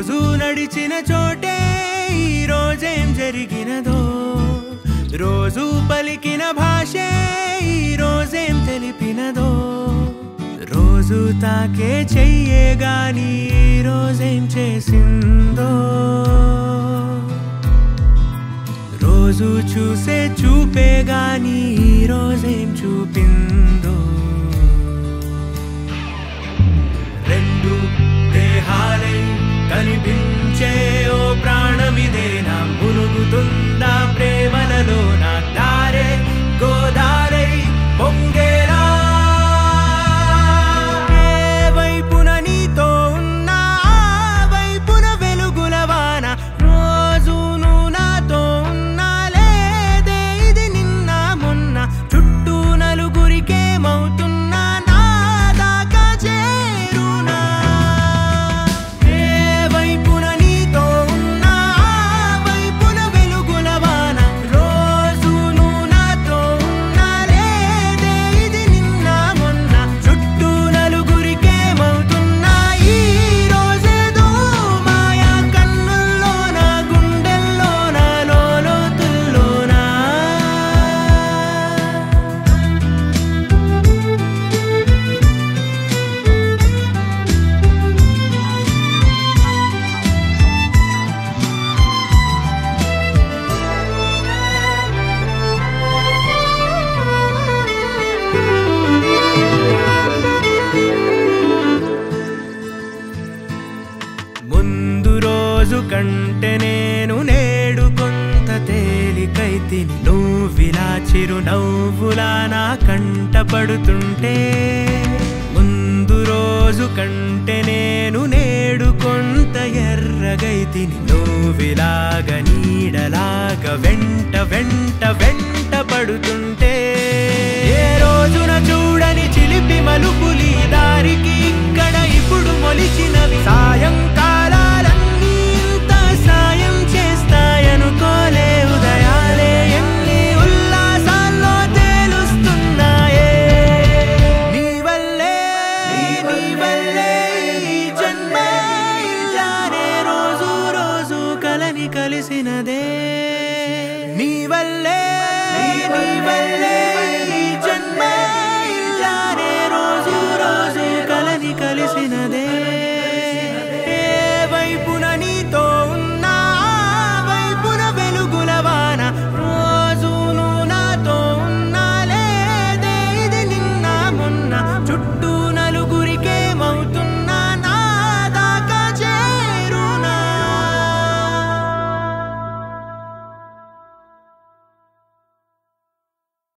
రోజు నడిచిన చోటే ఈ రోజేం జరిగినదో రోజు పలికిన భాషే ఈ రోజేం తెలిపినదో రోజు తాకే చెయ్యే గాని ఈ రోజేం చేసిందో రోజు చూసే చూపే గాని ఈ రోజేం చూపిందో రెండు దేహాలై కనిపించే ఓ ప్రాణమిదేనా మునుగుతుందా ప్రేమలలో నా దారే గోదారై పొంగేలా ఏ వైపున నీతో ఉన్నా ఆ వైపున వెలుగుల వాన రోజును నాతో ఉన్నా లేదే ఇది నిన్న మొన్న చుట్టూ నలుగురికేమవుతున్నా నా దాకా చేరునా ఏ వైపున నీతో ఉన్నా ఆ వైపున వెలుగుల వాన రోజును నాతో ఉన్నా లేదే ఇది నిన్న మొన్న చుట్టూ నలుగురికేమవుతున్నా ఈ రోజేదో మాయా కన్నుల్లోన గుండెల్లోన లోతుల్లోనా ముందు రోజు కంటే నేను నేడు కొంత తేలికైతిని నువ్విలా చిరు నవ్వులా నా కంట పడుతుంటే ముందు రోజు కంటే నేను నేడు కొంత ఎర్రగైతిని నువ్విలాగ నీడలాగ వెంట వెంట వెంట పడుతుంటే ఏ రోజున చూడని చిలిపి మలుపులి దారికి ఇక్కడ ఇప్పుడు మొలిచినవి సాయంకాలాలన్నీ ఇంత సాయం చేస్తాయనుకోలే ఉదయాలే ఎన్ని ఉల్లాసాల్లో తేలుస్తున్నాయే నీ వల్లే నీ వల్లే ఈ జన్మ ఇలానే రోజు రోజు కలని కలిసినదే నీ వల్లే నీ వల్లే ఈ జన్మ ఇలానే రోజు రోజు కలని కలిసినదే